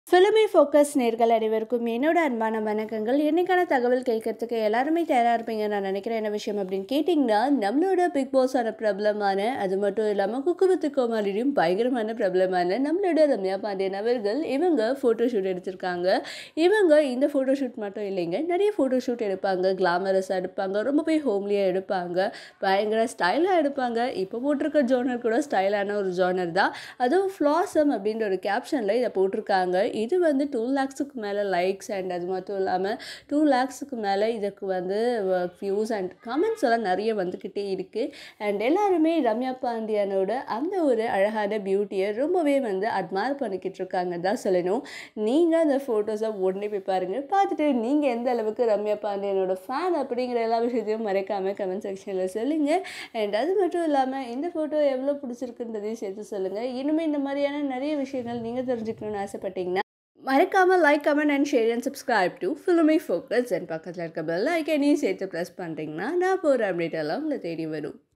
filmy focus நேர்கள் அனைவருக்கும் என்னோட அன்பான வணக்கங்கள் என்னைக்கான தகவல் கேட்கறதுக்கு எல்லாருமே தயாராக இருப்பீங்க நான் நினைக்கிறேன் என்ன விஷயம் அப்படின்னு கேட்டிங்கன்னா நம்மளோட பிக் பாஸான பிரபலமான அது மட்டும் இல்லாமல் குக்குவித்து கோமாளியும் பயங்கரமான பிரபலமான நம்மளோட ரம்யா பாண்டியன் அவர்கள் இவங்க ஃபோட்டோ ஷூட் எடுத்திருக்காங்க இவங்க இந்த ஃபோட்டோ ஷூட் மட்டும் இல்லைங்க நிறைய ஃபோட்டோ ஷூட் எடுப்பாங்க கிளாமரஸாக எடுப்பாங்க ரொம்ப போய் ஹோம்லியாக எடுப்பாங்க பயங்கர ஸ்டைலாக எடுப்பாங்க இப்போ போட்டிருக்க ஜோனர் கூட ஸ்டைலான ஒரு ஜோனர் தான் அதுவும் ஃப்ளாசம் அப்படின்ற ஒரு கேப்ஷனில் இதை போட்டிருக்காங்க இது வந்து டூ லேக்ஸுக்கு மேலே லைக்ஸ் அண்ட் அது மட்டும் இல்லாமல் டூ லேக்ஸுக்கு மேலே இதுக்கு வந்து வியூஸ் அண்ட் கமெண்ட்ஸ் எல்லாம் நிறைய வந்துக்கிட்டே இருக்குது அண்ட் எல்லாருமே ரம்யா பாண்டியனோட அந்த ஒரு அழகான பியூட்டியை ரொம்பவே வந்து அட்மையர் பண்ணிக்கிட்டு இருக்காங்க தான் சொல்லணும் நீங்கள் அந்த ஃபோட்டோஸை உடனே போய் பாருங்கள் பார்த்துட்டு நீங்கள் எந்த அளவுக்கு ரம்யா பாண்டியனோட ஃபேன் அப்படிங்கிற எல்லா விஷயத்தையும் மறைக்காமல் கமெண்ட் செக்ஷனில் சொல்லுங்கள் அண்ட் அது மட்டும் இல்லாமல் இந்த ஃபோட்டோ எவ்வளோ பிடிச்சிருக்குன்றதையும் சேர்த்து சொல்லுங்கள் இனிமேல் இந்த மாதிரியான நிறைய விஷயங்கள் நீங்கள் தெரிஞ்சுக்கணும்னு ஆசைப்பட்டீங்கன்னா மறக்காமல் like comment and share and subscribe to filmy focus and பக்கத்தில் இருக்க பெல் ஐக்கனையும் சேர்த்து ப்ரெஸ் பண்ணுறீங்கன்னா நான் போகிற அப்டேட் எல்லாம் உங்களை தேடி வரும்